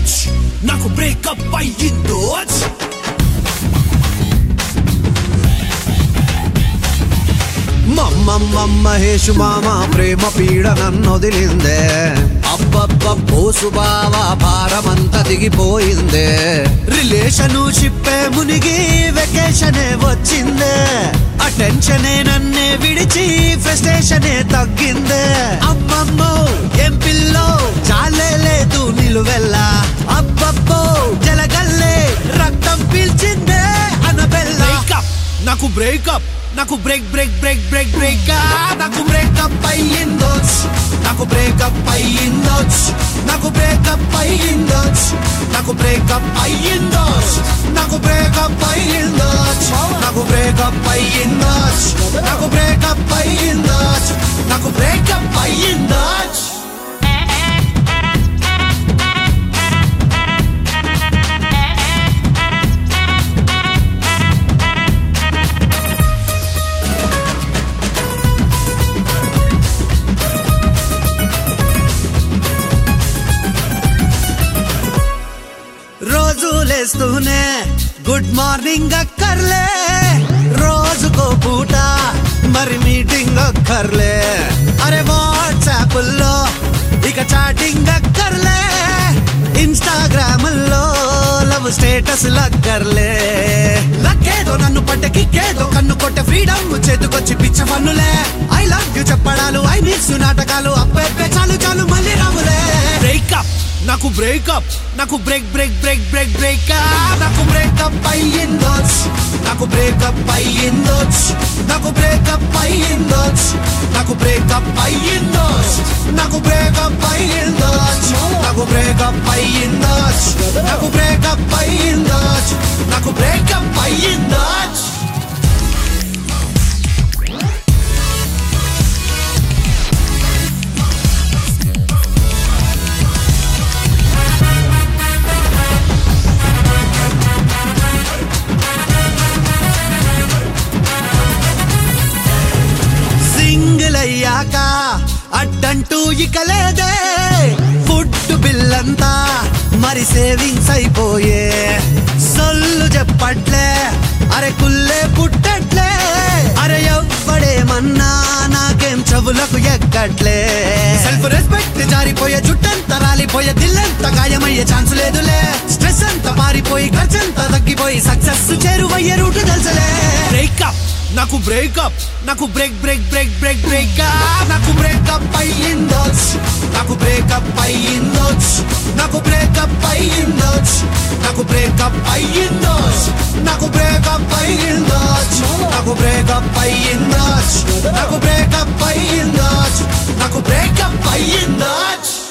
నాకు బ్రేకప్ అయ్యిందో మమ్మమ్మ మహేష్ మామ ప్రేమ పీడ నన్ను వదిలిందే అబ్బబ్బ పోసు బావ భారమంతా దిగిపోయిందే రిలేషన్షిప్పే మునిగి వెకేషనే వచ్చిందే అటెన్షనే నన్నే విడిచి ఫ్రస్ట్రేషనే తగ్గిందే అమ్మమ్మో ఏం పిల్లో చాలే లేదు నిలువెల్లా అబ్బబ్బో జలగల్లే రక్తం పీల్చిందే అనబెల్లా బ్రేకప్ నాకు బ్రేకప్ నాకు break break break break break నాకు బ్రేకప్ అయ్యిందో నాకు బ్రేకప్ అయ్యిందో నాకు బ్రేకప్ అయ్యిందో నాకు బ్రేకప్ అయ్యిందో నాకు బ్రేకప్ అయ్యిందో నాకు బ్రేకప్ అయ్యిందో నాకు బ్రేకప్ అయ్యిందో నాకు బ్రేకప్ అయ్యిందో రోజు లేస్తూనే గుడ్ మార్నింగ్ అక్కర్లే రోజుకో పూట మరి మీటింగ్ అక్కర్లే అరే వాట్సాప్ లో ఇక చాటింగ్ అక్కర్లే ఇన్స్టాగ్రామ్ లో లవ్ స్టేటస్ లక్కర్లే లక్కేదో నన్ను పట్ట కిక్కేదో కన్ను కొట్టే ఫ్రీడమ్ చేతుకొచ్చి పిచ్చ పన్నులే ఐ లవ్ యూ చెప్పడాలు ఐ మిస్ నాటకాలు అప్పే చాలు చాలు మళ్ళీ రాములే బ్రేకప్ నాకు బ్రేకప్ నాకు break break break break break నాకు బ్రేకప్ అయ్యిందో నాకు బ్రేకప్ అయ్యిందో నాకు బ్రేకప్ అయ్యిందో నాకు బ్రేకప్ అయ్యిందో నాకు బ్రేకప్ అయ్యిందో నాకు బ్రేకప్ అయ్యిందో నాకు బ్రేకప్ అయ్యిందో నాకు బ్రేకప్ అయ్యిందో సింగిల్ అయ్యాక అడ్డంటూ ఇక లేదే ఫుడ్ బిల్ అంతా మరి సేవింగ్స్ అయిపోయే సొల్లు చెప్పట్లే అరే కుల్లే పుట్టట్లే అరే ఎవ్వడేమన్నా నాకేం చెవులకు ఎక్కట్లే సెల్ఫ్ రెస్పెక్ట్ జారిపోయే జుట్టంతా రాలిపోయే దిల్లంతా గాయమయ్యే ఛాన్స్ లేదులే స్ట్రెస్ అంతా పారిపోయి ఖర్చంతా తగ్గిపోయి సక్సెస్ చేరువయ్యే రూట్ తెలుసలే బ్రేకప్ నాకు బ్రేకప్ నాకు break break break break break నాకు బ్రేకప్ అయ్యిందో నాకు బ్రేకప్ అయ్యిందో నాకు బ్రేకప్ అయ్యిందో నాకు బ్రేకప్ అయ్యిందో నాకు బ్రేకప్ అయ్యిందో నాకు బ్రేకప్ అయ్యిందో నాకు బ్రేకప్ అయ్యిందో నాకు బ్రేకప్ అయ్యిందో